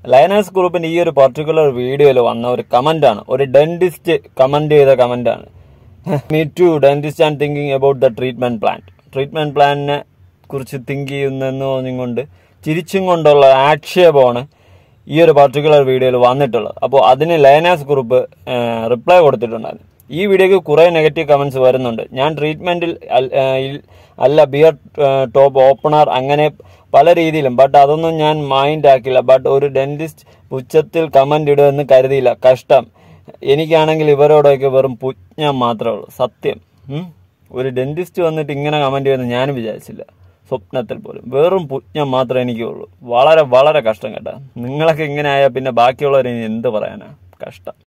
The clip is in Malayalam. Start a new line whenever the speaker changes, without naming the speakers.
ലയനേഴ്സ് ഗ്രൂപ്പിന്റെ ഈ ഒരു പർട്ടിക്കുലർ വീഡിയോയിൽ വന്ന ഒരു കമന്റ് ആണ് ഒരു ഡെന്റിസ്റ്റ് കമന്റ് ചെയ്ത കമന്റ് ആണ് me too dentist and thinking about the treatment plan treatment പ്ലാനിനെ കുറിച്ച് തിങ്ക് ചെയ്യുന്നെന്ന് പറഞ്ഞുകൊണ്ട് ചിരിച്ചും കൊണ്ടുള്ള ആക്ഷേപമാണ് ഈ ഒരു പർട്ടിക്കുലർ വീഡിയോയിൽ വന്നിട്ടുള്ളത് അപ്പോൾ അതിന് ലയനേഴ്സ് ഗ്രൂപ്പ് റിപ്ലൈ കൊടുത്തിട്ടുണ്ടായിരുന്നു ഈ വീഡിയോക്ക് കുറേ നെഗറ്റീവ് കമന്റ്സ് വരുന്നുണ്ട് ഞാൻ ട്രീറ്റ്മെന്റിൽ അൽ- ആ, ഇൽ- അല്ല ബിയർ ടോപ്പ് ഓപ്പണർ അങ്ങനെ പല രീതിയിലും ബട്ട് അതൊന്നും ഞാൻ മൈൻഡ് ആക്കില്ല ബട്ട് ഒരു ഡെന്റിസ്റ്റ് പുച്ഛത്തിൽ കമന്റ് ഇടുമെന്ന് കരുതിയില്ല കഷ്ടം എനിക്കാണെങ്കിൽ ഇവരോടൊക്കെ വെറും പുജ്ഞം മാത്രമേ ഉള്ളൂ സത്യം ഉം. ഒരു ഡെന്റിസ്റ്റ് വന്നിട്ട് ഇങ്ങനെ കമന്റ് ചെയ്യുമെന്ന് ഞാനും വിചാരിച്ചില്ല സ്വപ്നത്തിൽ പോലും വെറും പുജ്ഞം മാത്രമേ എനിക്കുള്ളൂ വളരെ വളരെ കഷ്ടം കേട്ടോ നിങ്ങളൊക്കെ ഇങ്ങനെ ആയാൽ പിന്നെ ബാക്കിയുള്ളവർ ഇനി എന്ത് പറയാനാ കഷ്ടം